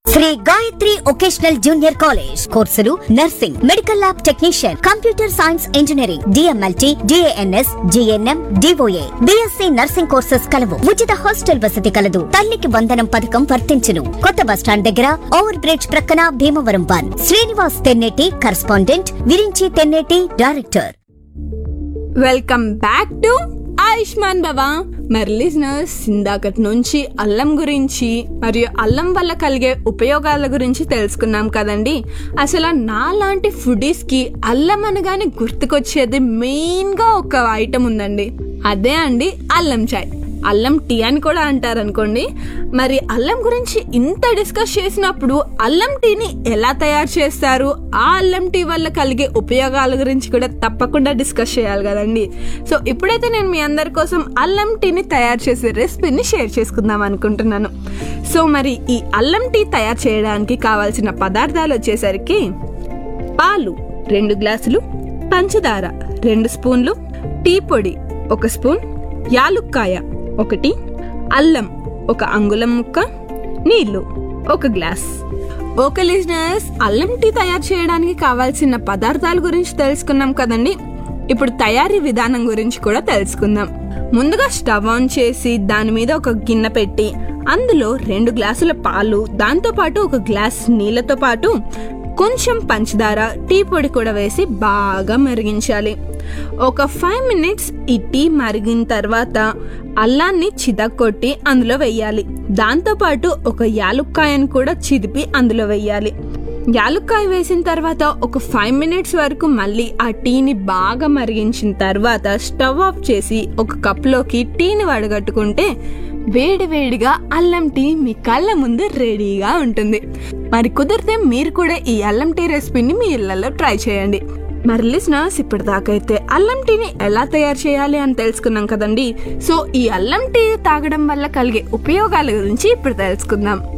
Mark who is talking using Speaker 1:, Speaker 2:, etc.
Speaker 1: Shri Gayatri vocational junior college కోర్సులు nursing medical lab technician computer science engineering DMLT DNS GNM DOA BSc nursing courses కలవు ఉచిత hostel వసతి కలదు తల్లికి వందనం పథకం వర్తించును కొత్త బస్టాండ్ దగ్గర ఓవర్ బ్రిడ్జ్ ప్రక్కన Bhimavaram one Srinivas Tenneti correspondent Virinchi Tenneti director
Speaker 2: welcome back to Ayushman Bhava మరి లిజనర్స్ ఇందాకటి నుంచి అల్లం గురించి మరియు అల్లం వల్ల కలిగే ఉపయోగాల గురించి తెలుసుకున్నాం కదండి అసలు నాలాంటి ఫుడీస్కి అల్లం అనగానే గుర్తుకొచ్చేది మెయిన్గా ఒక ఐటమ్ ఉందండి అదే అండి అల్లం చాయ్ అల్లం టీ అని కూడా అంటారు అనుకోండి మరి అల్లం గురించి ఇంత డిస్కస్ చేసినప్పుడు అల్లం టీని ఎలా తయారు చేస్తారు ఆ అల్లం టీ వల్ల కలిగే ఉపయోగాల గురించి కూడా తప్పకుండా డిస్కస్ చేయాలి కదండి సో ఇప్పుడైతే నేను మీ అందరి కోసం అల్లం టీని తయారు చేసే రెసిపీని షేర్ చేసుకుందాం అనుకుంటున్నాను సో మరి ఈ అల్లం టీ తయారు చేయడానికి కావాల్సిన పదార్థాలు వచ్చేసరికి పాలు రెండు గ్లాసులు పంచదార రెండు స్పూన్లు టీ పొడి ఒక స్పూన్ యాలుక్కాయ ఒకటి అల్లం ఒక అంగుళం ముక్క నీళ్లు ఒక గ్లాస్ ఓకే లిజనర్స్ అల్లం టీ తయారు చేయడానికి కావాల్సిన పదార్థాల గురించి తెలుసుకున్నాం కదండి ఇప్పుడు తయారీ విధానం గురించి కూడా తెలుసుకుందాం ముందుగా స్టవ్ ఆన్ చేసి దాని మీద ఒక గిన్నె పెట్టి అందులో రెండు గ్లాసుల పాలు దాంతో పాటు ఒక గ్లాస్ నీళ్ళతో పాటు కొంచెం పంచదార టీ పొడి కూడా వేసి బాగా మరిగించాలి ఒక ఫైవ్ మినిట్స్ ఈ టీ మరిగిన తర్వాత అల్లాన్ని చితక్కొట్టి అందులో వెయ్యాలి దాంతోపాటు ఒక యాలుక్కాయను కూడా చిదిపి అందులో వెయ్యాలి యాలుక్కాయ వేసిన తర్వాత ఒక ఫైవ్ మినిట్స్ వరకు మళ్ళీ ఆ టీని బాగా మరిగించిన తర్వాత స్టవ్ ఆఫ్ చేసి ఒక కప్లోకి టీని వడగట్టుకుంటే వేడి వేడిగా అల్లం టీ మీ కళ్ళ ముందు రెడీగా ఉంటుంది మరి కుదిరితే మీరు కూడా ఈ అల్లం టీ రెసిపీని మీ ఇళ్లలో ట్రై చేయండి మరి లిసినర్స్ ఇప్పటిదాకైతే అల్లం టీని ఎలా తయారు చేయాలి అని తెలుసుకున్నాం కదండి సో ఈ అల్లం టీ తాగడం వల్ల కలిగే ఉపయోగాల గురించి ఇప్పుడు తెలుసుకుందాం